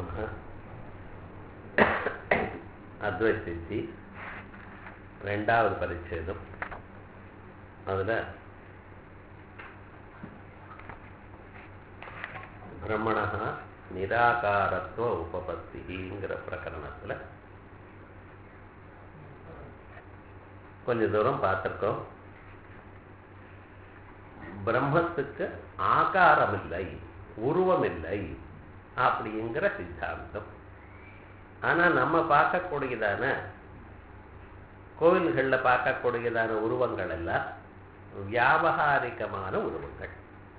நம அத்வைத் சித்தி ரெண்டாவது பரிச்சேதம் அதில் பிரம்மணா நிராகாரத்துவ உபபத்திங்கிற பிரகரணத்தில் கொஞ்ச தூரம் பார்த்துருக்கோம் பிரம்மத்துக்கு ஆகாரம் இல்லை உருவம் இல்லை அப்படிங்கிற சித்தாந்தம் ஆனால் நம்ம பார்க்கக்கூடியதான கோவில்களில் பார்க்கக்கூடியதான உருவங்கள் எல்லாம் வியாபகாரிகமான உருவங்கள்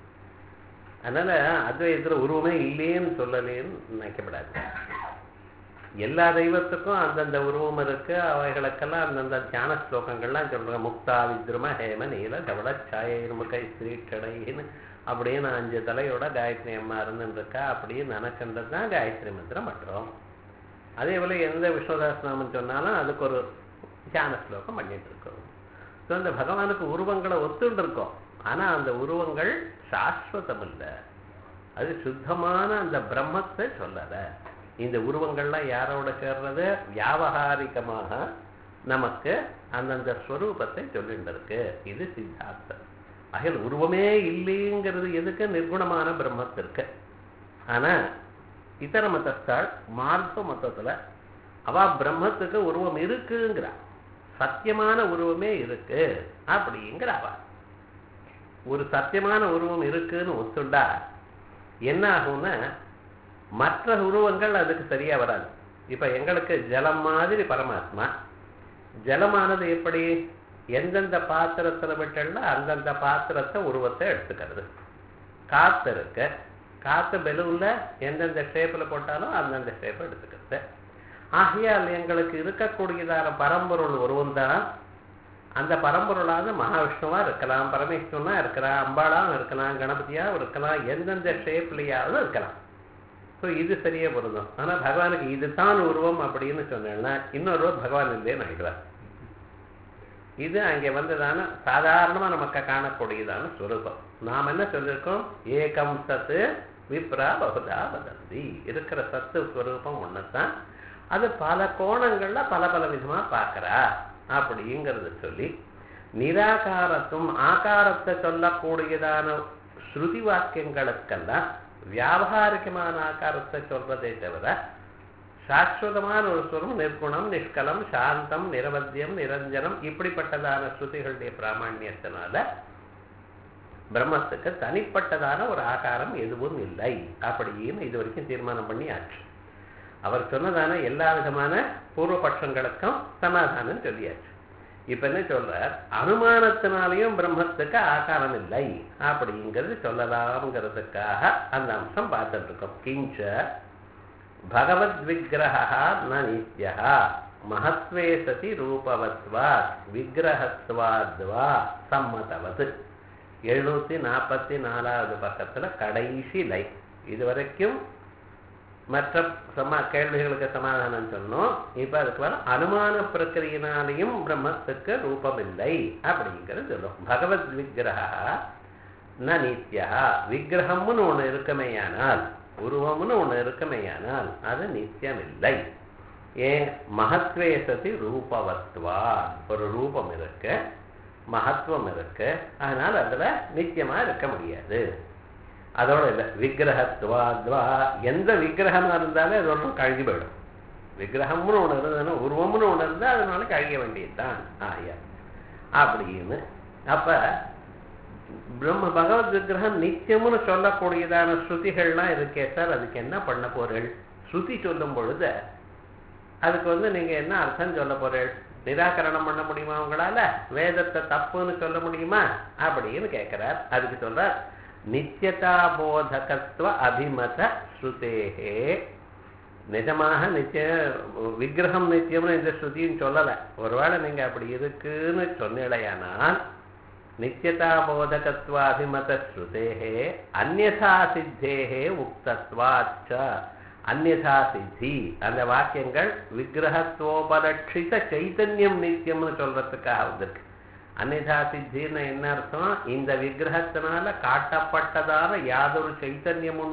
அதனால் அத்வைதத்தில் உருவமே இல்லைன்னு சொல்லலேன்னு நினைக்கப்படாது எல்லா தெய்வத்துக்கும் அந்தந்த உருவம் இருக்கு அவைகளுக்கெல்லாம் அந்தந்த தியான ஸ்லோகங்கள்லாம் சொல்றாங்க முக்தா வித்ரும ஹேம நீல தவள சாயிருமுகை ஸ்ரீட்டடைன்னு அப்படின்னு அஞ்சு தலையோட காயத்ரி அம்மா இருந்துருக்கா அப்படின்னு நினைக்கின்றது தான் காயத்ரி மந்திரம் பண்ணுறோம் அதே போல் எந்த விஸ்வதாசநாமம் சொன்னாலும் அதுக்கு ஒரு தியான ஸ்லோகம் பண்ணிட்டு இருக்கோம் ஸோ அந்த பகவானுக்கு உருவங்களை ஒத்துண்டு இருக்கோம் ஆனால் அந்த உருவங்கள் சாஸ்வதம் இல்லை அது சுத்தமான அந்த பிரம்மத்தை சொல்லலை இந்த உருவங்கள்லாம் யாரோட சேர்றது வியாபகாரிகமாக நமக்கு அந்தந்த ஸ்வரூபத்தை சொல்லிட்டு இருக்கு இது சித்தாந்தம் ஆகிய உருவமே இல்லைங்கிறது எதுக்கு நிர்குணமான பிரம்மத்திற்கு ஆனால் இதர மதஸ்தாள் மார்க்க மதத்தில் அவ பிரம்மத்துக்கு உருவம் இருக்குங்கிறா சத்தியமான உருவமே இருக்கு அப்படிங்கிற அவ ஒரு சத்தியமான உருவம் இருக்குன்னு ஒத்துண்டா என்ன ஆகும்னா மற்ற உருவங்கள் அதுக்கு சரியா வராது இப்ப எங்களுக்கு ஜலம் மாதிரி பரமாத்மா ஜலமானது எப்படி எந்தெந்த பாத்திரத்துல விட்டல அந்தந்த பாத்திரத்தை உருவத்தை எடுத்துக்கிறது காத்து இருக்கு காத்து பெலூன்ல எந்தெந்த ஷேப்பில் போட்டாலும் அந்தந்த ஷேப்பை எடுத்துக்கிறது ஆகையால் எங்களுக்கு இருக்கக்கூடியதான பரம்பொருள் உருவம் தான் அந்த பரம்பொருளாவது மகாவிஷ்ணுவா இருக்கலாம் பரமேஸ்வரனா இருக்கலாம் அம்பாளாவும் இருக்கலாம் கணபதியாவும் இருக்கலாம் எந்தெந்த ஷேப்லையாவது இருக்கலாம் ஸோ இது சரியா பொருந்தும் ஆனால் பகவானுக்கு இதுதான் உருவம் அப்படின்னு சொன்னேன்னா இன்னொரு பகவான் இல்லைன்னு ஆகிடுவார் இது அங்கே வந்ததான சாதாரணமாக நமக்கு காணக்கூடியதான ஸ்வரூபம் நாம் என்ன சொல்லியிருக்கோம் ஏகம் சத்து விப்ரா பகுதா வதந்தி இருக்கிற சத்து ஸ்வரூபம் ஒன்று தான் அது பல கோணங்களில் பல பல விதமாக பார்க்குறா அப்படிங்கிறத சொல்லி நிராகாரத்தும் ஆகாரத்தை சொல்லக்கூடியதான ஸ்ருதி வாக்கியங்களுக்கெல்லாம் வியாபாரிகமான ஆகாரத்தை சொல்றதே தவிர சாஸ்வதமான ஒரு ஸ்வரம் நிர்குணம் நிஷ்கலம் சாந்தம் நிரவத்தியம் நிரஞ்சனம் இப்படிப்பட்டதான ஸ்ருதிகளுடைய பிராமணியத்தினால பிரம்மத்துக்கு தனிப்பட்டதான ஒரு ஆகாரம் எதுவும் இல்லை அப்படின்னு இது வரைக்கும் தீர்மானம் பண்ணி ஆச்சு அவர் சொன்னதான எல்லா விதமான பூர்வபட்சங்களுக்கும் சமாதானம் சொல்லியாச்சு இப்ப என்ன சொல்றார் அனுமானத்தினாலையும் பிரம்மத்துக்கு ஆகாரம் இல்லை அப்படிங்கிறது சொல்லலாம்ங்கிறதுக்காக அந்த அம்சம் பார்த்துட்டு இருக்கோம் கிஞ்ச பகவத் விக்கிரகா ந நித்யா மகத்வே சதி ரூபவத்வாத் விக்கிரகத்வாத்வா சம்மதவது எழுநூத்தி நாற்பத்தி நாலாவது பக்கத்துல கடைசி லை இது வரைக்கும் மற்ற சமா கேள்விகளுக்கு சமாதானம் சொன்னோம் இப்ப அதுக்கு வர அனுமான பிரக்கிரியினாலையும் பிரம்மத்துக்கு ரூபம் இல்லை அப்படிங்கிறது சொல்லும் பகவத் விக்கிரகா ந நித்யா விக்கிரகம்னு ஒண்ணு இருக்குமேயானால் உருவம்னு ஒண்ணு இருக்குமேயானால் அது நித்தியம் இல்லை ஏன் மகத்வே சதி ரூபவத்வா ஒரு ரூபம் இருக்கு மகத்துவம் இருக்கு அதனால அதுல நித்தியமா இருக்க முடியாது அதோட இல்லை விக்கிரகத்வாத்வா எந்த விக்கிரகமா இருந்தாலும் அது ஒன்றும் கழுகி போயிடும் விக்கிரகம்னு ஒன்று இருந்ததுன்னா உருவம்னு ஒன்று இருந்தால் அதனால கழிக்க வேண்டியதுதான் ஆயா அப்படின்னு அப்ப பிரம்ம பகவத் விக்கிரகம் நித்தியம்னு சொல்லக்கூடியதான ஸ்ருதிகள்லாம் இருக்கே சார் அதுக்கு என்ன பண்ண போறீள் ஸ்ருதி சொல்லும் பொழுது அதுக்கு வந்து நீங்க என்ன அர்த்தம் சொல்ல போறீள் நிராகரணம் பண்ண முடியுமா உங்களால வேதத்தை தப்புன்னு சொல்ல முடியுமா அப்படின்னு கேட்கிறார் அதுக்கு சொல்றார் நித்தியதாபோதகத்துவ அபிமத ஸ்ருதேகே நிஜமாக நித்திய விக்கிரகம் நித்தியம்னு இந்த ஸ்ருதியும் சொல்லலை ஒருவேளை நீங்க அப்படி இருக்குன்னு சொன்னீழையானால் நித்தியதாபோதகத்துவ அபிமத ஸ்ருதேகே அந்நா சித்தேகே உக்தத்வாச்ச அந்நா சித்தி அந்த வாக்கியங்கள் விக்கிரகத்துவோபலட்சித சைத்தன்யம் நித்தியம்னு சொல்றதுக்காக வந்திருக்கு அந்நிதா சித்தின்னு என்ன அர்த்தம் இந்த விக்கிரகத்தினால காட்டப்பட்டதான யாதொரு சைத்தன்யம் உண்டோ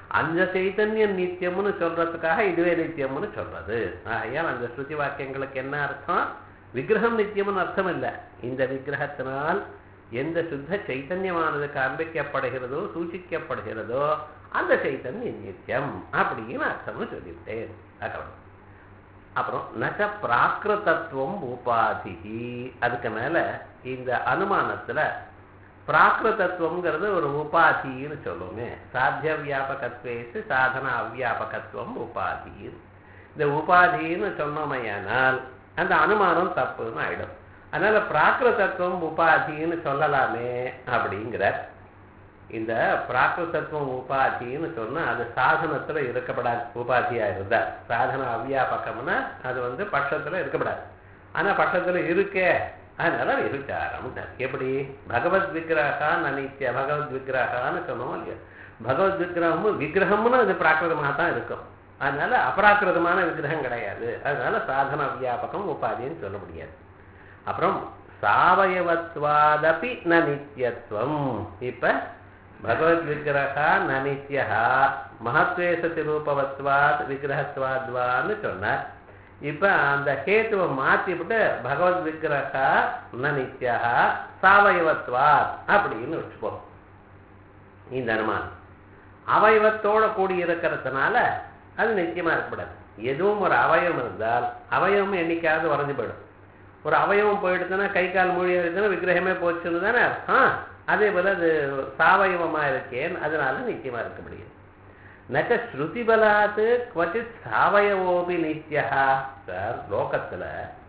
அந்த சைத்தன்யம் நித்தியம்னு சொல்றதுக்காக இதுவே நித்தியம்னு சொல்றது ஆகையால் அந்த ஸ்ருதி வாக்கியங்களுக்கு என்ன அர்த்தம் விக்கிரகம் நித்தியம்னு அர்த்தம் இல்லை இந்த விக்கிரகத்தினால் எந்த சுத்த சைத்தன்யமானது காண்பிக்கப்படுகிறதோ சூச்சிக்கப்படுகிறதோ அந்த சைத்தன்யம் நித்தியம் அப்படின்னு அர்த்தம்னு சொல்லிவிட்டேன் அப்புறம் அப்புறம் நச்ச பிராகிருதத்துவம் உபாதிகி அதுக்கு மேல இந்த அனுமானத்துல பிராகிருதத்துவங்கிறது ஒரு உபாதின்னு சொல்லுவோமே சாத்திய வியாபகத்வேசு சாதன அவ்வியாபகத்துவம் உபாதி இந்த உபாதின்னு சொன்னோமையானால் அந்த அனுமானம் தப்புன்னு ஆயிடும் அதனால பிராகிருதத்துவம் உபாதின்னு சொல்லலாமே அப்படிங்கிறார் இந்த பிராகிருதத்துவம் உபாதின்னு சொன்னா அது சாதனத்துல இருக்கப்படாது உபாதியா இருந்தா சாதன அவ்வியாபகம்னா அது வந்து பட்சத்துல இருக்கப்படாது ஆனா பட்சத்துல இருக்கே அதனால விசாரம் எப்படி பகவத் விக்கிரகா நித்திய பகவத் விக்கிரகான்னு சொன்னோம் இல்லையா பகவத் விக்கிரகமும் விக்கிரகம்னு அது பிராகிருதமாக தான் இருக்கும் அதனால அபராக்கிருதமான விக்கிரகம் கிடையாது அதனால சாதன வியாபகம் உபாதின்னு சொல்ல முடியாது அப்புறம் சாவயவத்வாதபி ந நித்தியத்துவம் இப்ப பகவத் விக்கிரகா ந நித்யா மகத்வேச ரூபவத்வாத் விக்கிரகத்வாத்வான்னு சொன்னார் இப்ப அந்த ஹேத்துவை மாத்திவிட்டு பகவத் விக்கிரகா ந நித்யா சாவயவத்வாத் அப்படின்னு வச்சுப்போம் இந்த அனுமானம் அவயவத்தோட கூடி இருக்கிறதுனால அது நிச்சயமா இருக்கக்கூடாது எதுவும் ஒரு அவயவம் இருந்தால் அவயவம் என்னைக்காவது உறைஞ்சு போயிடும் ஒரு அவயவம் போயிடுச்சுன்னா கை கால் மொழி இருக்குன்னா விக்கிரகமே போச்சுன்னு தானே அர்த்தம் அதே போல அது சாவயவமா இருக்கேன் அதனால நிச்சயமா இருக்க முடியும் நச்ச ஸ்ருதி பலாத்து குவச்சித் சாவயவோபி நித்யா சார் லோகத்துல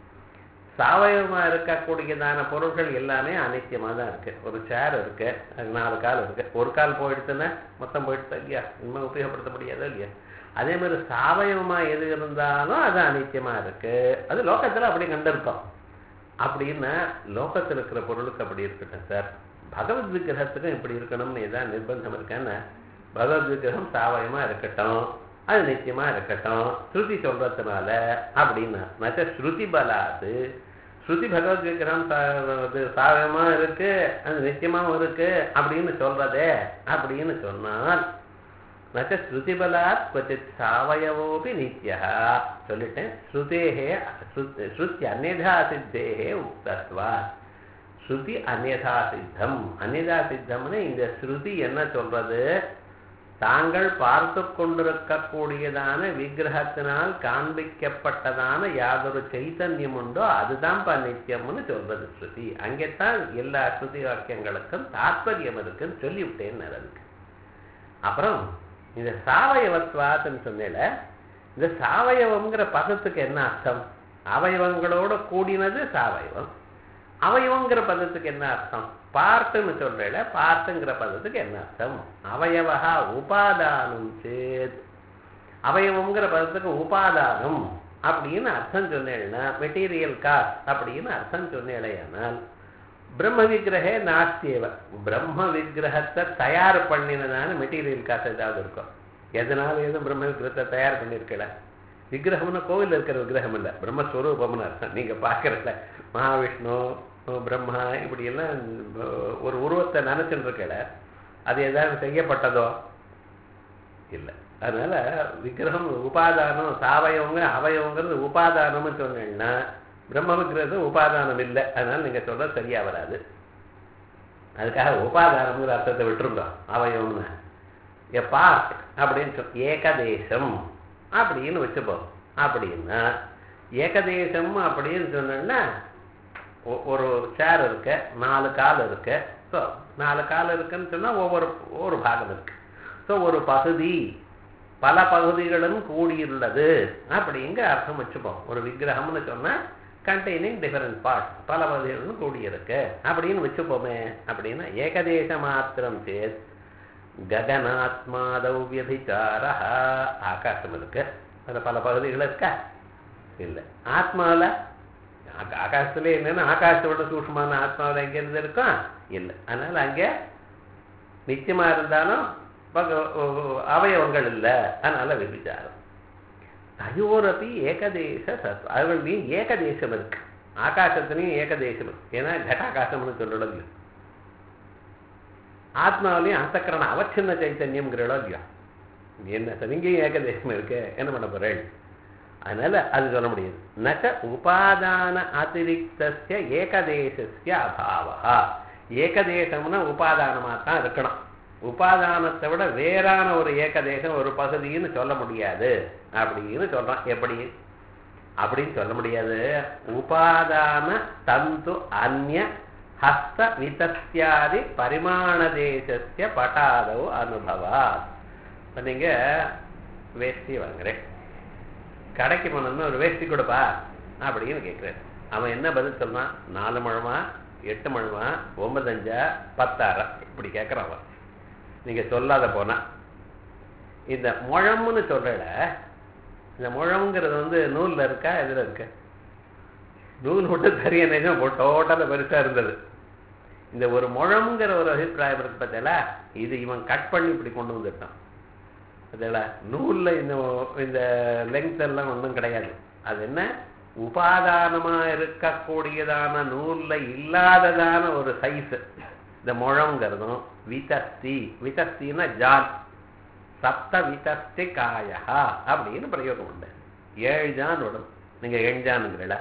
சாவயவமா இருக்கக்கூடியதான பொருட்கள் எல்லாமே அனித்தியமா தான் இருக்கு ஒரு சேர் இருக்கு அது நாலு கால் இருக்கு ஒரு கால் போயிடுச்சுன்னா மொத்தம் போயிடுச்சா இல்லையா இனிமே உபயோகப்படுத்த முடியாதோ இல்லையா அதே மாதிரி சாவயவமா எது இருந்தாலும் அது அனித்தியமா இருக்கு அது லோகத்துல அப்படி கண்டிருக்கோம் அப்படின்னா லோகத்தில் இருக்கிற பொருளுக்கு அப்படி இருக்கட்டும் சார் பகவத் விக்கிரகத்துக்கும் இப்படி இருக்கணும்னு ஏதாவது நிர்பந்தம் இருக்கேன்னு பகவத் விக்கிரகம் சாவயமா இருக்கட்டும் அது நிச்சயமா இருக்கட்டும் ஸ்ருதி சொல்றதுனால அப்படின்னா மற்ற ஸ்ருதி பலாது ஸ்ருதி பகவத் விக்கிரகம் சாவயமா இருக்கு அது நிச்சயமாவும் இருக்கு அப்படின்னு சொல்றதே அப்படின்னு சொன்னால் நச்ச ஸ்ருதி பலாத் கொச்சித் சாவயவோபி நித்யா சொல்லிட்டேன் ஸ்ருதேகே ஸ்ருத்தி அந்நதா சித்தேகே உக்தத்வா ஸ்ருதி அந்நதா சித்தம் அந்நதா சித்தம்னு இந்த ஸ்ருதி என்ன சொல்றது தாங்கள் பார்த்து கொண்டிருக்கக்கூடியதான விக்கிரகத்தினால் காண்பிக்கப்பட்டதான யாதொரு சைத்தன்யம் உண்டோ அதுதான் நித்தியம்னு சொல்றது ஸ்ருதி அங்கேத்தான் எல்லா ஸ்ருதி வாக்கியங்களுக்கும் தாற்பயம் இருக்குன்னு சொல்லிவிட்டேன்னு அதுக்கு அப்புறம் இந்த சாவயவத்வாத்துன்னு சொன்னேல இந்த சாவயவம்ங்கிற பதத்துக்கு என்ன அர்த்தம் அவயவங்களோட கூடினது சாவயவம் அவயவங்கிற பதத்துக்கு என்ன அர்த்தம் பார்ட்டுன்னு சொல்றேல பார்ட்டுங்கிற பதத்துக்கு என்ன அர்த்தம் அவயவகா உபாதானம் சேத் அவயவங்கிற பதத்துக்கு உபாதானம் அப்படின்னு அர்த்தம் சொன்னேன்னா மெட்டீரியல் காஸ்ட் அப்படின்னு அர்த்தம் சொன்னேலையானால் பிரம்ம விக்கிரகே நாஸ்தியவ பிரம்ம விக்கிரகத்தை தயார் பண்ணினதான மெட்டீரியல் காசு ஏதாவது இருக்கும் எதனால எதுவும் பிரம்ம விக்கிரகத்தை தயார் பண்ணியிருக்கல விக்கிரகம்னா கோவில் இருக்கிற விக்கிரகம் இல்லை பிரம்மஸ்வரூபம்னு அர்த்தம் நீங்க பார்க்கறல மகாவிஷ்ணு பிரம்மா இப்படி எல்லாம் ஒரு உருவத்தை நினைச்சுட்டு இருக்கல அது ஏதாவது செய்யப்பட்டதோ இல்லை அதனால விக்கிரகம் உபாதானம் சாவயவங்க அவயவங்கிறது உபாதானம்னு சொன்னேன்னா பிரம்ம விக்கிரகம் உபாதானம் இல்லை அதனால நீங்க சொல்ற சரியா வராது அதுக்காக உபாதானம்ங்கிற அர்த்தத்தை விட்டுருந்தோம் அவயவம்னு எ பார்ட் அப்படின்னு சொல் ஏகதேசம் அப்படின்னு வச்சுப்போம் அப்படின்னா ஏகதேசம் அப்படின்னு சொன்னோன்னா ஒரு சேர் இருக்கு நாலு கால் இருக்கு ஸோ நாலு கால் இருக்குன்னு சொன்னால் ஒவ்வொரு ஒரு பாகம் இருக்கு ஸோ ஒரு பகுதி பல பகுதிகளும் கூடியுள்ளது அப்படிங்கிற அர்த்தம் வச்சுப்போம் ஒரு விக்கிரகம்னு சொன்னால் கண்டெய்னிங் டிஃபரெண்ட் பார்ட்ஸ் பல பகுதிகளும் கூடியிருக்கு அப்படின்னு வச்சுப்போமே அப்படின்னா ஏகதேச மாத்திரம் சேத் ககனாத்மாதௌ வியபிச்சார ஆகாசம் இருக்கு அதில் பல பகுதிகள் இருக்கா இல்லை ஆத்மாவில் ஆகாசத்துல என்னன்னா ஆகாசத்தோட சூக்ஷமான ஆத்மாவில் எங்க இருந்து இருக்கும் இல்லை அதனால அங்கே நிச்சயமா இருந்தாலும் அவயவங்கள் இல்லை அதனால விபிச்சாரம் தயோரப்பி ஏகதேச சத்வ அவர்களையும் ஏகதேசம் இருக்கு ஆகாசத்துலையும் ஏகதேசம் இருக்கு ஏன்னா கட்டாகாசம்னு சொல்லணும் இல்லையோ ஆத்மாவிலையும் அந்தக்கரண அவச்சின்ன சைத்தன்யம்ங்கிறோம் இல்லையோ என்ன சார் இங்கேயும் ஏகதேசம் இருக்கு என்ன பண்ண போறேன் அதனால அது சொல்ல முடியாது நச்ச உபாதான அதிரிக்தஸ்ய ஏகதேசஸ்ய அபாவா ஏகதேசம்னா உபாதானமாக தான் இருக்கணும் உபாதானத்தை விட வேறான ஒரு ஏகதேசம் ஒரு பகுதின்னு சொல்ல முடியாது அப்படின்னு சொல்றான் எப்படி அப்படின்னு சொல்ல முடியாது உபாதான தந்து அந்நிய ஹஸ்த விதத்தியாதி பரிமாண தேசஸ்ய பட்டாதோ அனுபவா இப்போ நீங்கள் வேஷ்டி வாங்குறேன் கடைக்கு போனோம்னா ஒரு வேஷ்டி கொடுப்பா அப்படின்னு கேட்குறேன் அவன் என்ன பதில் சொன்னான் நாலு முழமா எட்டு முழமா ஒன்பதஞ்சா பத்தாயிரம் இப்படி கேட்குறான் அவன் நீங்கள் சொல்லாத போனா இந்த முழம்னு சொல்லல இந்த முழம்ங்கிறது வந்து நூலில் இருக்கா இதில் இருக்க நூல் மட்டும் சரியா நிஜம் டோட்டலாக பெருசாக இருந்தது இந்த ஒரு முழம்ங்கிற ஒரு அபிப்பிராயம் இருக்கு பார்த்தீங்களா இது இவன் கட் பண்ணி இப்படி கொண்டு வந்துட்டான் பார்த்தீங்களா நூலில் இந்த இந்த லெங்த் எல்லாம் ஒன்றும் கிடையாது அது என்ன உபாதானமா இருக்கக்கூடியதான நூல்ல இல்லாததான ஒரு சைஸ் இந்த முழங்கிறதும் விதஸ்தி விதஸ்தின்னா ஜான் சப்த விதஸ்தி காயா அப்படின்னு பிரயோகம் உண்டு ஏழு ஜான் விடும் நீங்க எண்ஜானுங்கிறல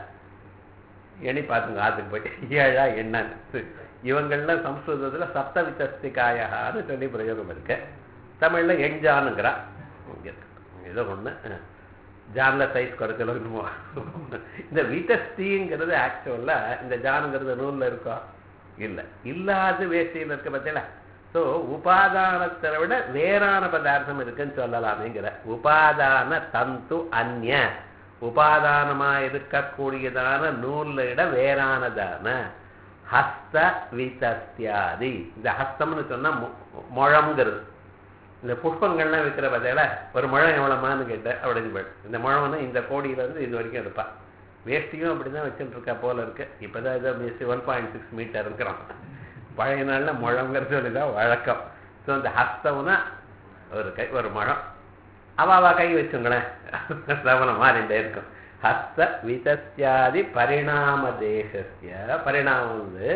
எண்ணி பார்த்துங்க ஆத்துக்கு போயிட்டு ஏழா எண்ணான்னு இவங்கள்லாம் சம்ஸ்கிருதத்துல சப்த விதஸ்தி காயான்னு சொல்லி பிரயோகம் இருக்கு தமிழ்ல எண்ஜானுங்கிறா இங்க இருக்கு. ஏதோ ஒண்ணு ஜான்ல சைஸ் குறைச்சலோ என்னமோ இந்த விதஸ்திங்கிறது ஆக்சுவலா இந்த ஜானுங்கிறது நூல்ல இருக்கா இல்லை இல்லாத வேஷ்டியில் இருக்க பார்த்தீங்களா ஸோ உபாதானத்தை விட வேறான பதார்த்தம் இருக்குன்னு சொல்லலாமேங்கிற உபாதான தந்து அந்நிய உபாதானமா இருக்கக்கூடியதான நூல்ல விட வேறானதான ஹஸ்த விதஸ்தியாதி இந்த ஹஸ்தம்னு சொன்னா மு- முழம்ங்கிறது இந்த புஷ்பங்கள்லாம் விற்கிற பார்த்தீங்களா ஒரு முழம் எவ்வளோமான்னு கேட்டேன் அப்படின்னு போய் இந்த முழம்னா இந்த கோடியிலேருந்து இது வரைக்கும் எடுப்பான் வேஷ்டியும் அப்படி தான் வச்சுட்டு இருக்கா போல இருக்கு இப்போ தான் ஏதோ பேசி ஒன் பாயிண்ட் சிக்ஸ் மீட்டர் இருக்கிறோம் பழைய நாளில் முழங்கிறது சொல்லி தான் வழக்கம் ஸோ இந்த ஹஸ்தம்னா ஒரு கை ஒரு முழம் அவ அவ கை வச்சுங்களேன் சவனம் மாறிண்டே இருக்கும் ஹஸ்த விதஸ்யாதி பரிணாம தேசஸ்ய பரிணாமம் வந்து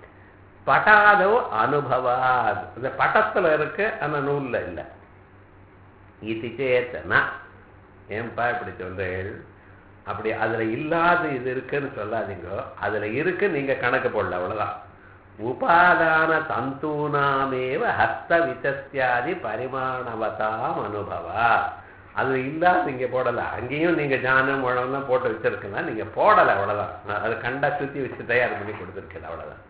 பட்டாதோ அனுபவாத் இந்த பட்டத்துல இருக்கு ஆனா நூல்ல இல்லை இது சேத்தனா ஏன்பா இப்படி சொல்றேன் அப்படி அதுல இல்லாத இது இருக்குன்னு சொல்லாதீங்க அதுல இருக்கு நீங்க கணக்கு போடல அவ்வளவுதான் உபாதான தந்தூனாமேவ ஹஸ்த விதஸ்யாதி பரிமாணவதாம் அனுபவா அது இல்லாத இங்க போடல அங்கேயும் நீங்க ஜானம் முழம்லாம் போட்டு வச்சிருக்கலாம் நீங்க போடல அவ்வளவுதான் அது கண்டா சுத்தி வச்சு தயார் பண்ணி கொடுத்துருக்கல அவ்வளவுதான்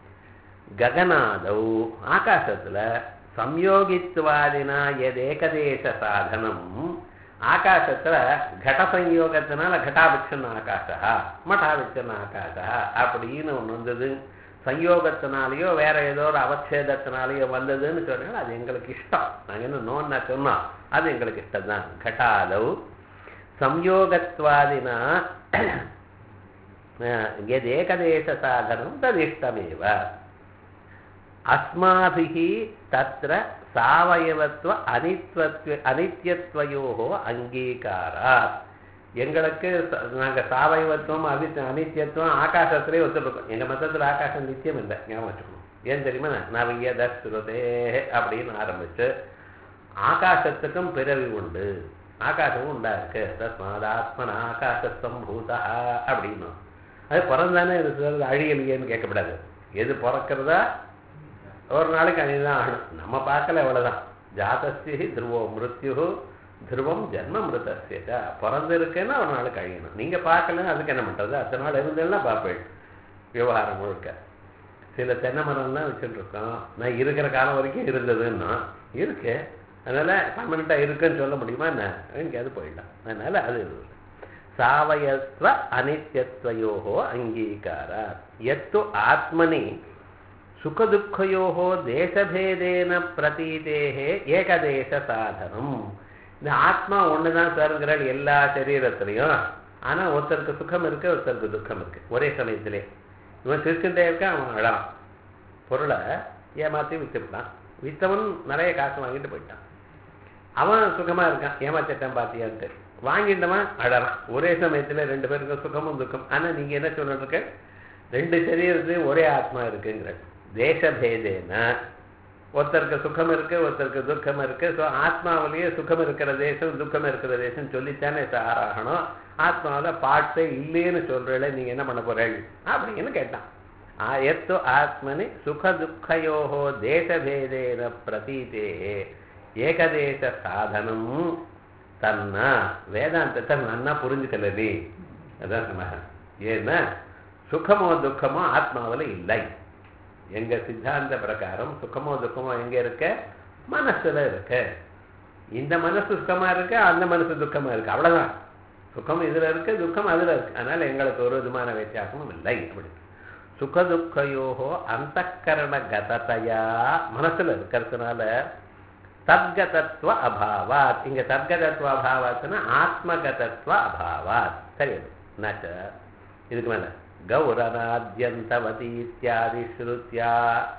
ககனாதௌ ஆகாசத்துல சம்யோகித்துவாதினா எது ஏகதேச சாதனம் ஆகாசத்துல கட சம்யோகத்தினால கட்டாபிச்சன் ஆகாசா மட்டாபிச்சன் ஆகாசா அப்படின்னு ஒண்ணு வந்தது சம்யோகத்தினாலேயோ வேற ஏதோ ஒரு அவச்சேதத்தினாலேயோ வந்ததுன்னு சொன்னாலும் அது எங்களுக்கு இஷ்டம் நாங்க என்ன நோன்னா சொன்னோம் அது எங்களுக்கு இஷ்டம் தான் கட்டாதௌ சம்யோகத்வாதினா எதேகதேச சாதனம் ததிஷ்டமேவ அஸ்மாபிः தத்ர சாவயவத்துவ அனித்வத்வ அனித்யத்வயோகோ அங்கீகாராத் எங்களுக்கு ச- நாங்க சாவயவத்துவம் அவி அனித்யத்துவம் ஆகாசத்திலே ஒத்துருக்கோம் எங்க மதத்துல ஆகாசம் நித்தியம் இல்லை ஞாபகம் வச்சுக்கணும் ஏன் தெரியுமா நவிய தஸ்ருதே அப்படின்னு ஆரம்பிச்சு ஆகாசத்துக்கும் பிறவி உண்டு ஆகாசமும் உண்டா இருக்கு தஸ்மாத் ஆத்மன ஆகாசத்தம் பூதா அப்படின்னும் அது பிறந்தானே இருக்கிறது அழியலையேன்னு கேட்கக்கூடாது எது பிறக்கிறதா ஒரு நாளைக்கு அழிதான் ஆகணும் நம்ம பார்க்கல அவ்வளவுதான் ஜாதஸ்தி துருவோ மிருத்யு துருவம் ஜென்ம மிருதஸ்யதா பிறந்திருக்குன்னா ஒரு நாளுக்கு அழியணும் நீங்க பார்க்கல அதுக்கு என்ன பண்றது அத்தனை நாள் இருந்தேன்னா பார்ப்பேன் விவகாரம் முழுக்க சில தென்னை மரம்லாம் வச்சுட்டு இருக்கோம் நான் இருக்கிற காலம் வரைக்கும் இருந்ததுன்னா இருக்கு அதனால பர்மனண்டா இருக்குன்னு சொல்ல முடியுமா என்ன எங்கேயாவது போயிடலாம் அதனால அது இருக்குது சாவயத்வ அனித்யத்வயோகோ அங்கீகாரா எத்து ஆத்மனி சுகதுக்கயோகோ தேசபேதேன பிரதீதேகே ஏகதேச சாதனம் இந்த ஆத்மா ஒண்ணுதான் சாருங்கிறாள் எல்லா சரீரத்திலையும் ஆனா ஒருத்தருக்கு சுகம் இருக்கு ஒருத்தருக்கு துக்கம் இருக்கு ஒரே சமயத்திலே இவன் சிரிச்சுட்டே இருக்கான் அவன் அழறான் பொருளை ஏமாத்தி வித்துவிட்டான் வித்தவன் நிறைய காசு வாங்கிட்டு போயிட்டான் அவன் சுகமா இருக்கான் ஏமாத்திட்டான் பாத்தியான்ட்டு வாங்கிட்டவன் அழறான் ஒரே சமயத்துல ரெண்டு பேருக்கும் சுகமும் துக்கம் ஆனா நீங்க என்ன சொல்லிட்டு இருக்க ரெண்டு சரீரத்துலயும் ஒரே ஆத்மா இருக்குங்கிற தேசபேதேன ஒருத்தருக்கு சுகம் இருக்கு ஒருத்தருக்கு துக்கம் இருக்கு ஸோ ஆத்மாவிலேயே சுகம் இருக்கிற தேசம் துக்கம் இருக்கிற தேசம் சொல்லித்தானே சார் ஆகணும் ஆத்மாவில் பாட்டே இல்லைன்னு சொல்றீங்களே நீங்க என்ன பண்ண போறீங்க அப்படின்னு கேட்டான் ஆ எத்து ஆத்மனி சுக துக்கயோகோ தேசபேதேன பிரதீதே ஏகதேச சாதனம் தன்னா வேதாந்தத்தை நன்னா புரிஞ்சுக்கல நீ அதான் சொன்னாங்க ஏன்னா சுகமோ துக்கமோ ஆத்மாவில் இல்லை எங்க சித்தாந்த பிரகாரம் சுகமோ துக்கமோ எங்க இருக்க மனசுல இருக்கு இந்த மனசு சுகமா இருக்கு அந்த மனசு துக்கமா இருக்கு அவ்வளவுதான் சுகம் இதுல இருக்கு துக்கம் அதுல இருக்கு அதனால எங்களுக்கு ஒரு விதமான வித்தியாசமும் இல்லை அப்படி சுக துக்கயோகோ அந்த கரண கதத்தையா மனசுல இருக்கிறதுனால தத்கதத்துவ அபாவாத் இங்க தத்கதத்துவ அபாவாத்னா ஆத்மகதத்துவ அபாவாத் சரி நச்ச இதுக்கு மேல கௌரநாத்யந்தவதி இத்தியாதி ஸ்ருத்யா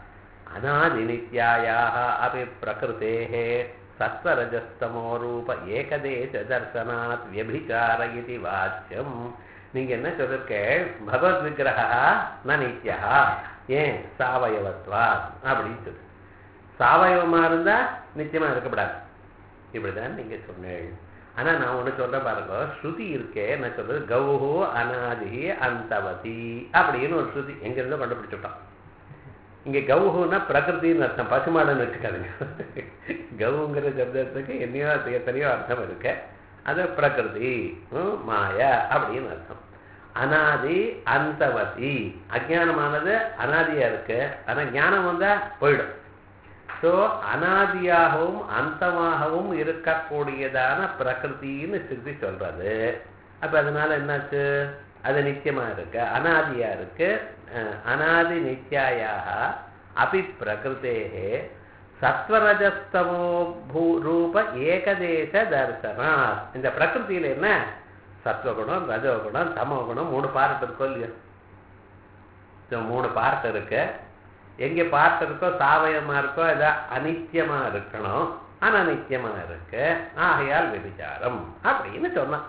அநாதிநித்யாயாக அபி பிரகிருத்தேः சத்வரஜஸ்தமோ ரூப ஏகதேச தர்சனாத் வியபிச்சார இது வாச்சியம் நீங்க என்ன சொல்லிருக்க பகவத் விக்கிரகா ந நித்யா ஏன் சாவயவத்வா அப்படின்னு சொல்லு சாவயவமா இருந்தா நிச்சயமா இருக்கக்கூடாது இப்படிதான் நீங்க சொன்னேன் ஆனா நான் ஒண்ணு சொல்றேன் பாருங்க ஸ்ருதி இருக்கே நான் சொல்றது கௌஹோ அனாதி அந்தவதி அப்படின்னு ஒரு ஸ்ருதி எங்க இருந்தோ கண்டுபிடிச்சுட்டோம் இங்க கௌஹுன்னா பிரகிருத்தின்னு அர்த்தம் பசுமாடுன்னு வச்சுக்காதுங்க கவுங்கிற சப்தத்துக்கு என்னையோ எத்தனையோ அர்த்தம் இருக்கு அது பிரகிருதி ஹம், மாயா அப்படின்னு அர்த்தம் அனாதி அந்தவதி அஜானமானது அனாதியா இருக்கு ஆனா ஞானம் வந்தா போயிடும் ஸோ அனாதியாகவும் அந்தமாகவும் இருக்கக்கூடியதான பிரகிருத்தின்னு சிறுதி சொல்றது அப்ப அதனால என்னாச்சு அது நித்தியமா இருக்கு அனாதியா இருக்கு அஹ், அனாதி நித்யாயாக அபி பிரகிருத்தேகே சத்வரஜஸ்தமோ பூ ரூப ஏகதேச தர்சனா இந்த பிரகிருத்தியில என்ன சத்வகுணம் ரஜோகுணம் தமோகுணம் மூணு பார்ட் இருக்கோ இல்லையோ இந்த மூணு பார்ட் இருக்கு எங்க பார்ட் இருக்கோ சாவயமா இருக்கோ அது அனித்தியமா இருக்கணும் அனநித்தியமா இருக்கு ஆகையால் விபிச்சாரம் அப்படின்னு சொன்னான்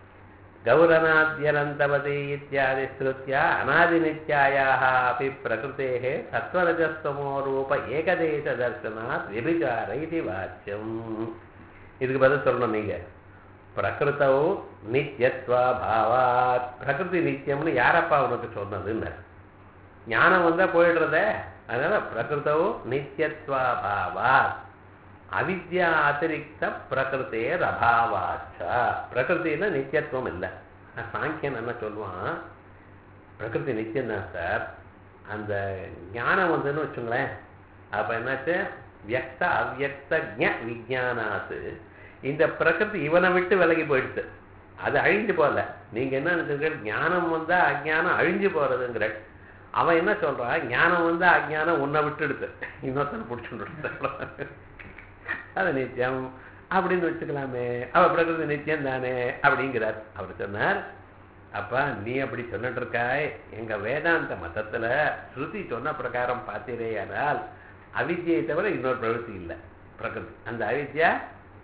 கௌரநாத்யனந்தவதி இத்தியாதி ஸ்ருத்யா அநாதிநித்யாயாக அப்படி பிரகிருத்தேः சத்வரஜஸ்தமோ ரூப ஏகதேச தர்சனாத் விபிச்சார இது வாச்சியம் இதுக்கு பதில் சொல்லணும் நீங்க பிரகிருத்தௌ நித்யத்வா பாவாத் பிரகிருதி நித்தியம்னு யாரப்பா உனக்கு சொன்னதுன்னு ஞானம் வந்தா போயிடுறதே அதனால பிரகிருத்தௌ நித்யத்வா பாவாத் அவித்யா அதிரிக்த பிரகிருத்தேர் அபாவாச்சா பிரகிருத்தில நித்தியத்துவம் இல்லை சாங்கியன் என்ன சொல்லுவான் பிரகிருதி நித்தியம் தான் சார் அந்த ஞானம் வந்துன்னு வச்சுங்களேன் அப்ப என்னாச்சு வியக்த அவ்யக்த ஜ விஜானாத்து இந்த பிரகிருதி இவனை விட்டு விலகி போயிடுச்சு அது அழிஞ்சு போகல நீங்க என்ன நினைச்சுங்க ஞானம் வந்தா அஜ்ஞானம் அழிஞ்சு போறதுங்கிற அவன் என்ன சொல்றான் ஞானம் வந்தா அஜ்ஞானம் உன்னை விட்டுடுது இன்னொருத்தனை பிடிச்சுட்டு அது நித்தியம் அப்படின்னு வச்சுக்கலாமே அவ பிரகிருதி நித்தியம் தானே அப்படிங்கிறார் அவர் சொன்னார் அப்பா நீ அப்படி சொல்லிட்டு இருக்காய் எங்க வேதாந்த மதத்துல ஸ்ருதி சொன்ன பிரகாரம் பார்த்தீரேயானால் அவித்யை தவிர இன்னொரு பிரவೃತ್ತಿ இல்லை பிரகிருதி அந்த அவித்யா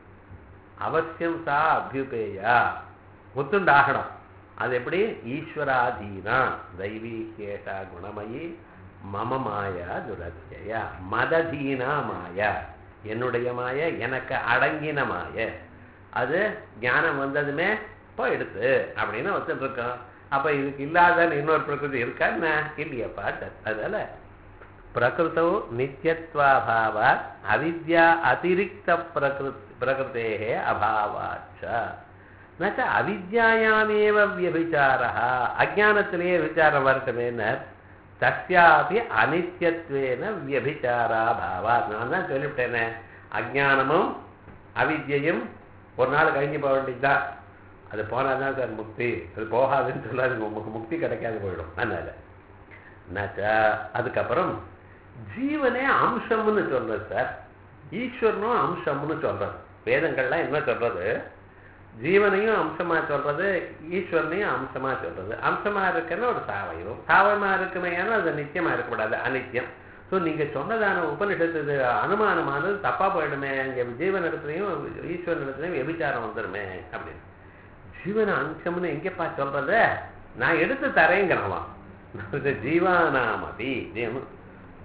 அவசியம் சா அபியுபேயா ஒத்துண்டாகணும் அது எப்படி ஈஸ்வராதீனா தெய்வீகேஷா குணமயி மம மாயா துரத்தியா மததீனா மாயா என்னுடைய மாய எனக்கு அடங்கின மாய அது ஞானம் வந்ததுமே போயிடுது அப்படின்னு ஒத்துட்டு இருக்கோம் அப்ப இதுக்கு இல்லாதன்னு இன்னொரு பிரகிருதி இருக்கா என்ன இல்லையப்பா அதனால பிரகிருத்தௌ நித்தியத்வாபாவா அவித்யா அதிரிக்த பிரகிருத் பிரகிருத்தேः அபாவாச்ச நச்ச அவித்யாயாமேவ வியபிச்சாரா அஜானத்திலேயே விசாரம் வரட்டுமேன்னு தஸ்யாபி அனித்யத்வேன வியபிச்சாரா பாவா நான் தான் சொல்லிவிட்டேனே அஜானமும் அவித்யையும் ஒரு நாள் கழிஞ்சு போக வேண்டியதுதான் அது போனால் தான் சார் முக்தி அது போகாதுன்னு சொல்லாது உங்களுக்கு முக்தி கிடைக்காது போயிடும் அதனால என்னாச்சா அதுக்கப்புறம் ஜீவனே அம்சம்னு சொல்றது சார் ஈஸ்வரனும் அம்சம்னு சொல்றது வேதங்கள்லாம் என்ன சொல்றது ஜீவனையும் அம்சமா சொல்றது ஈஸ்வரனையும் அம்சமா சொல்றது அம்சமா இருக்குன்னு ஒரு சாவயம் சாவயமா இருக்குமே ஏன்னா அது நித்தியமா இருக்கக்கூடாது அனித்தியம் ஸோ நீங்க சொன்னதான உபனிஷத்து இது அனுமானமானது தப்பா போயிடுமே இங்க ஜீவன் இடத்துலையும் ஈஸ்வரன் இடத்துலையும் எபிச்சாரம் வந்துடுமே அப்படின்னு ஜீவன அம்சம்னு எங்கப்பா சொல்றது நான் எடுத்து தரேங்கிறவன் ஜீவானாமபி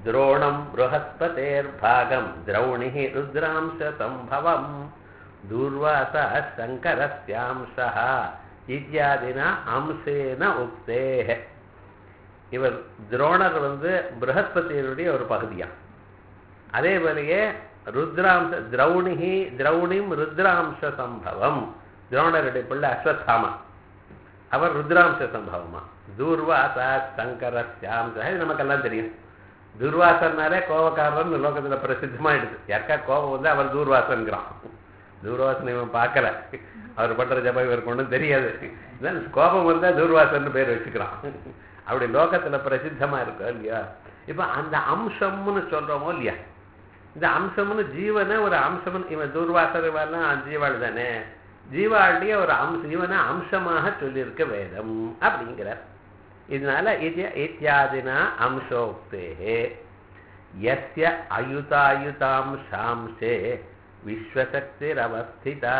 द्रोणं बृहस्पतेर्भागं द्रौणिः रुद्रांशसम्भवं दूर्वासः शङ्करस्यांशः இத்தியாதினா அம்சேன உக்தேஹ இவர் துரோணர் வந்து பிரகஸ்பதியினுடைய ஒரு பகுதியாம் அதே போலயே ருத்ராம்ச திரௌணிகி திரௌணிம் ருத்ராம்ச சம்பவம் துரோணருடைய பிள்ளை அஸ்வத்தாமா அவர் ருத்ராம்ச சம்பவமா தூர்வாசா சங்கரஸ்யாம்ச இது நமக்கெல்லாம் தெரியும் துர்வாசன்னாலே கோபக்காரன் லோகத்துல பிரசித்தமாயிடுது யாருக்கா கோபம் வந்து அவர் தூர்வாசன்கிறான் தூர்வாசன் இவன் பார்க்கல அவர் பண்ற ஜபம் இவருக்கு ஒன்றும் தெரியாது இதான் கோபம் வந்தா தூர்வாசன் பேர் வச்சுக்கிறான் அப்படி லோகத்துல பிரசித்தமா இருக்கும் இல்லையா இப்ப அந்த அம்சம்னு சொல்றோமோ இல்லையா இந்த அம்சம்னு ஜீவனை ஒரு அம்சம்னு இவன் தூர்வாசர் இவெல்லாம் ஜீவாள் தானே ஜீவாளுடைய ஒரு அம்ச ஜீவனை அம்சமாக சொல்லியிருக்க வேதம் அப்படிங்கிறார் இதனால இது இத்தியாதினா அம்சோக்தே எஸ்ய அயுதாயுதாம்சாம்சே விஸ்வசக்திரவஸ்திதா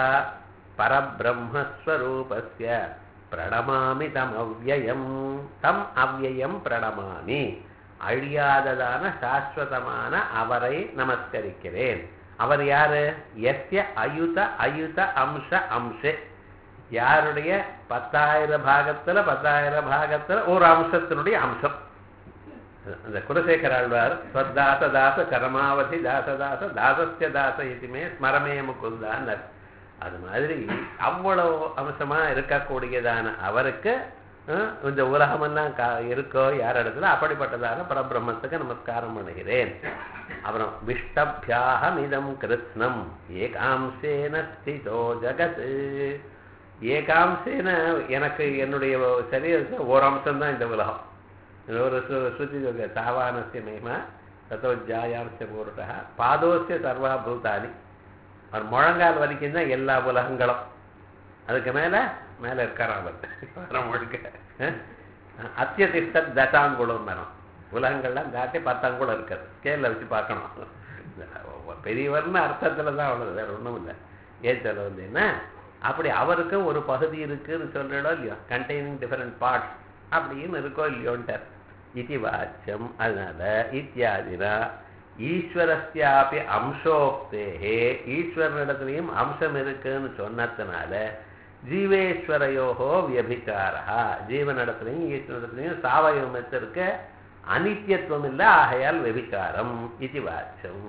பரபிரம்மஸ்வரூபஸ்ய பிரணமாமி தம் அவ்வயம் தம் அவ்வயம் பிரணமாமி அழியாததான சாஸ்வதமான அவரை நமஸ்கரிக்கிறேன் அவர் யாரு எஸ்ய அயுத அயுத அம்ச அம்சே யாருடைய பத்தாயிரம் பாகத்துல பத்தாயிரம் பாகத்துல ஒரு அம்சத்தினுடைய அம்சம் அந்த குலசேகர ஆழ்வார் ஸ்வத்தாச தாச கரமாவதி தாசதாச தாசஸ்ய தாச இதுமே ஸ்மரமே முகுந்தார் அது மாதிரி அவ்வளவு அம்சமா இருக்கக்கூடியதான அவருக்கு இந்த உலகமெல்லாம் கா இருக்கோ யார் இடத்துல அப்படிப்பட்டதான பரபிரம்மத்துக்கு நமஸ்காரம் பண்ணுகிறேன் அப்புறம் விஷ்டபியாகம் இதம் கிருஷ்ணம் ஏகாம்சேன ஸ்திதோ ஜகத் ஏகாம்சேன எனக்கு என்னுடைய சரீரத்தில் ஒரு அம்சம் தான் இந்த உலகம் ஒரு ஸ்ருதி தாவானசிய மகிமா தத்தோஜாயாம்ச பூருட்டா பாதோசிய சர்வா பூதானி அவர் முழங்கால் வரைக்கும் தான் எல்லா உலகங்களும் அதுக்கு மேல மேல இருக்கார் அவர் முழுக்க அத்தியதிஷ்ட தசாங்குளம் மரம் உலகங்கள்லாம் தாட்டி பத்தாங்குளம் இருக்காது ஸ்கேலில் வச்சு பார்க்கணும் பெரியவர்னு அர்த்தத்துல தான் அவ்வளவு வேற ஒன்றும் இல்லை ஏச்சல வந்து என்ன அப்படி அவருக்கு ஒரு பகுதி இருக்குன்னு சொல்றோம் இல்லையோ கண்டெய்னிங் டிஃபரெண்ட் பார்ட்ஸ் அப்படின்னு இருக்கோ இல்லையோன்ட்டார் இது வாச்சியம் அதனால இத்தியாதினா ஈஸ்வரஸ்யாபி அம்சோக்தேகே ஈஸ்வரனிடத்துலையும் அம்சம் இருக்குன்னு சொன்னதுனால ஜீவேஸ்வரையோகோ வியபிகாரா ஜீவனிடத்துலையும் ஈஸ்வரனிடத்துலையும் சாவயவத்திற்கு அனித்தியத்துவம் இல்லை ஆகையால் வெபிகாரம் இது வாச்சம்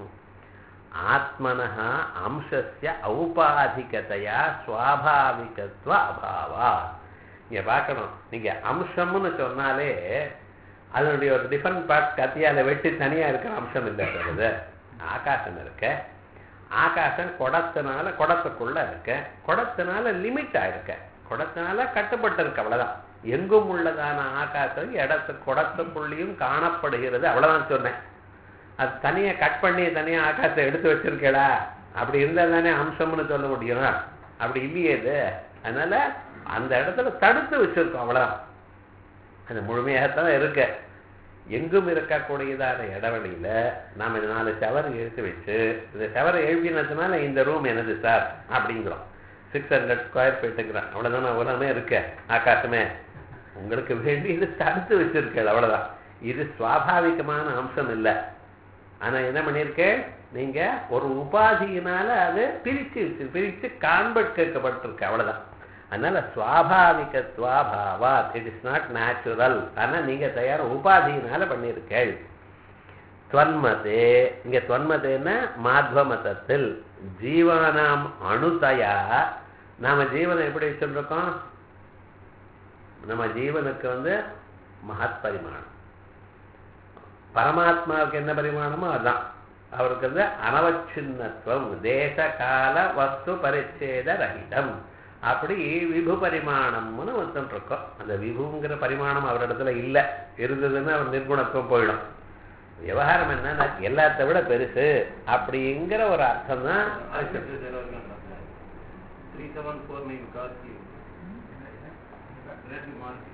ஆத்மனः அம்சஸ்ய ஔபாதிகதையா சுவாபாவிகத்துவ அபாவா இங்க பார்க்கணும் நீங்க அம்சம்னு சொன்னாலே அதனுடைய ஒரு டிஃபரெண்ட் பார்ட் கத்தியால வெட்டி தனியா இருக்கிற அம்சம் இல்லை சொல்லுது ஆகாசம் இருக்க ஆகாசம் குடத்தினால குடத்துக்குள்ள இருக்க குடத்தினால லிமிட் ஆயிருக்க குடத்தினால கட்டுப்பட்டு இருக்கு அவ்வளவுதான் எங்கும் உள்ளதான ஆகாசம் இடத்து குடத்துக்குள்ளேயும் காணப்படுகிறது அவ்வளவுதான் சொன்னேன் அது தனியா கட் பண்ணி தனியா ஆகாசத்தை எடுத்து வச்சிருக்கேடா அப்படி இருந்தா தானே அம்சம்னு சொல்ல முடியும் அப்படி இல்லையே இது அதனால அந்த இடத்துல தடுத்து வச்சிருக்கோம் அவ்வளவுதான் அது முழுமையாகத்தான் இருக்க எங்கும் இருக்கக்கூடியதான இடைவெளியில நாம இந்த நாலு சவர் எடுத்து வச்சு இந்த சவரை எழுப்பினதுனால இந்த ரூம் எனது சார் அப்படிங்கிறோம் சிக்ஸ் ஹண்ட்ரட் ஸ்கொயர் ஃபீட்டுங்கிறோம் அவ்வளவுதான் உலகமே இருக்க ஆகாசமே உங்களுக்கு வேண்டியது தடுத்து வச்சிருக்கேன் அவ்வளவுதான் இது சுவாபாவிகமான அம்சம் இல்லை ஆனா என்ன பண்ணிருக்கேன் நீங்க ஒரு உபாதியினால அது பிரிச்சு பிரிச்சு காண்பட்கப்பட்டிருக்கு அவ்வளவுதான் அதனால சுவாபாவிகத்வாபாவா இட் இஸ் நாட் நேச்சுரல் ஆனா நீங்க தயார் உபாதியினால பண்ணியிருக்கேள் துவன்மதே இங்க துவன்மதேன்னா மாத்வ மதத்தில் ஜீவானாம் அணுதயா நாம ஜீவனை எப்படி வச்சுருக்கோம் நம்ம ஜீவனுக்கு வந்து மகத் பரிமாணம் பரமாத்மாவுக்கு என்ன பரிமாணமோ அதுதான் அவருக்கு வந்து அனவச்சின்னத்துவம் தேச கால வஸ்து பரிச்சேத ரகிதம் அப்படி விபு பரிமாணம்னு ஒருத்தன் இருக்கோம் அந்த விபுங்கிற பரிமாணம் அவரிடத்துல இல்லை இருந்ததுன்னு அவர் நிர்குணத்துவம் போயிடும் விவகாரம் என்னன்னா எல்லாத்த விட பெருசு அப்படிங்கிற ஒரு அர்த்தம் தான் த்ரீ செவன் ஃபோர் நைன் காசி ரேட்டு மார்க்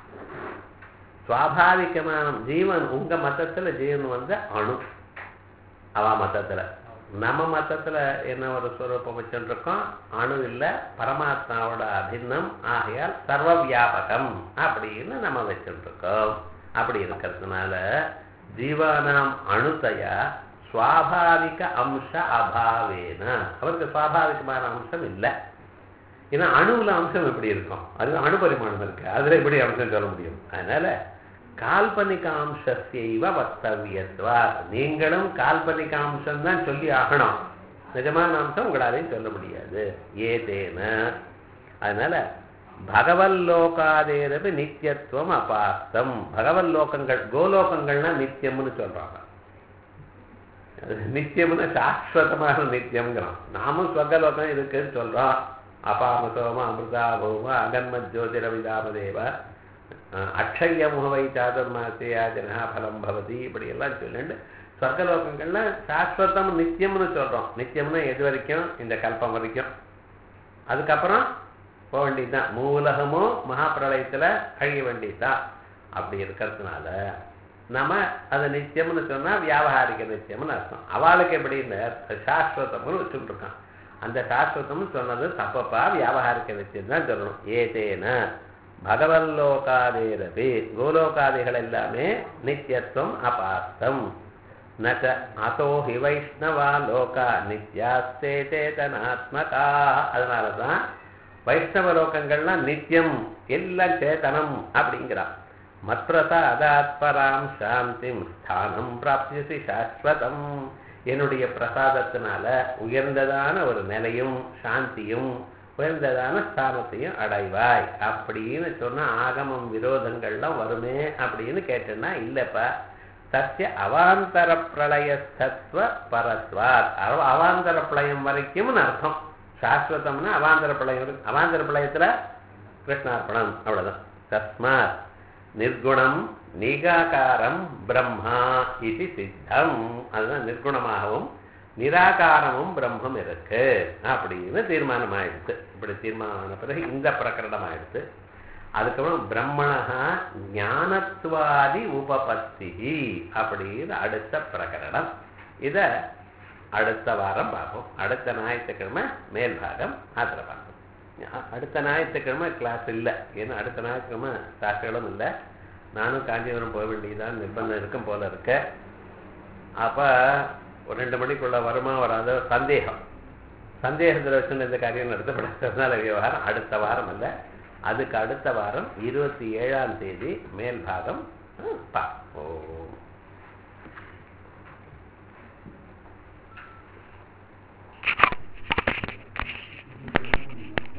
சுவாபாவிகமான ஜீவன் உங்க மதத்துல ஜீவன் வந்து அணு அவ மத்தத்துல நம்ம மத்தத்துல என்ன ஒரு ஸ்வரூபம் வச்சுருக்கோம் அணு இல்ல பரமாத்மாவோட அபின்னம் ஆகையால் சர்வ வியாபகம் அப்படின்னு நம்ம வச்சுருக்கோம் அப்படி இருக்கிறதுனால ஜீவானாம் அணுதயா சுவாபாவிக அம்ச அபாவேன அவருக்கு சுவாபாவிகமான அம்சம் இல்லை ஏன்னா அணுவுல அம்சம் எப்படி இருக்கும் அது அணு பரிமாணம் இருக்கு அதுல எப்படி அம்சம் சொல்ல முடியும் அதனால கால்பனிக அம்சத்தைவ வக்தவியத்வா நீங்களும் கால்பனிக அம்சம் தான் சொல்லி ஆகணும் நிஜமான அம்சம் உங்களாலையும் சொல்ல முடியாது ஏதேன அதனால பகவல்லோகாதேரது நித்தியத்துவம் அபாஸ்தம் பகவல்லோகங்கள் கோலோகங்கள்னா நித்தியம்னு சொல்றாங்க நித்தியம்னா சாஸ்வதமான நித்தியம்ங்கிறோம் நாமும் ஸ்வர்கலோகம் இருக்குன்னு சொல்றோம் அபாம சோம அமிர்தா பூம அகன்ம ஜோதிரவிதாம தேவ அக்ஷய முகவை சாதுர்மாசியா ஜனா பலம் பவதி இப்படி எல்லாம் சொல்லிட்டு சொர்க்கலோகங்கள்ல சாஸ்வதம் நித்தியம்னு சொல்றோம் நித்தியம்னு எது வரைக்கும் இந்த கல்பம் வரைக்கும் அதுக்கப்புறம் போக வேண்டியதுதான் மூலகமும் மகாபிரளயத்துல கழிய வேண்டியதுதான் அப்படி இருக்கிறதுனால நம்ம அது நித்தியம்னு சொன்னா வியாபகாரிக நித்தியம்னு அர்த்தம் அவளுக்கு எப்படி இந்த சாஸ்வதம்னு வச்சுட்டு இருக்கான் அந்த சாஸ்வதம்னு சொன்னது தப்பப்பா வியாபகாரிக நித்தியம் தான் சொல்லணும் ஏதேன பகவல்லோகாதேரபி கோலோகாதிகள் எல்லாமே நித்தியத்துவம் அபாஸ்தம் நச்ச அதோ ஹி வைஷ்ணவா லோகா நித்யாஸ்தே சேதனாத்மகா அதனால தான் வைஷ்ணவ லோகங்கள்லாம் நித்தியம் எல்லாம் சேதனம் அப்படிங்கிறான் மற்றதா அதாத்பராம் சாந்திம் ஸ்தானம் பிராப்தியசி சாஸ்வதம் என்னுடைய பிரசாதத்தினால உயர்ந்ததான ஒரு நிலையும் சாந்தியும் உயர்ந்ததான ஸ்தானத்தையும் அடைவாய் அப்படின்னு சொன்னா ஆகமம் விரோதங்கள்லாம் வருமே அப்படின்னு கேட்டேன்னா இல்லப்பா சத்திய அவாந்தர பிரளயஸ்தத்வ பரத்வாத் அவ- அவாந்தர பிரளயம் வரைக்கும்னு அர்த்தம் சாஸ்வதம்னா அவாந்தர பிரளயம் வரைக்கும். அவாந்தர பிரளயத்துல கிருஷ்ணார்ப்பணம் அவ்வளவுதான் தஸ்மாத் நிர்குணம் நிகாகாரம் பிரம்மா இது சித்தம் அதுதான் நிர்குணமாகவும் நிராகாரமும் பிரம்மம் இருக்கு அப்படின்னு தீர்மானம் ஆயிடுச்சு இப்படி தீர்மானம் பிறகு இந்த பிரகரணம் ஆயிடுச்சு அதுக்கப்புறம் பிரம்மணா ஞானத்துவாதி உபபத்தி அப்படின்னு அடுத்த பிரகரணம் இத அடுத்த வாரம் பார்ப்போம் அடுத்த ஞாயிற்றுக்கிழமை மேல் பாகம் அதில் பார்ப்போம் அ- அடுத்த ஞாயிற்றுக்கிழமை கிளாஸ் இல்லை ஏன்னா அடுத்த ஞாயிற்றுக்கிழமை சாஸ்திரங்களும் இல்லை நானும் காஞ்சிபுரம் போக வேண்டியதான் நிர்பந்தம் இருக்கும் போல இருக்கு அப்போ ஒரு ரெண்டு மணிக்குள்ள வருமா வராத சந்தேகம் சந்தேகத்தில் வச்சுன்னு இந்த காரியம் நடத்தப்படாததுனால விவகாரம் அடுத்த வாரம் இல்லை அதுக்கு அடுத்த வாரம் இருபத்தி ஏழாம் தேதி மேல் பாகம் பா ஓ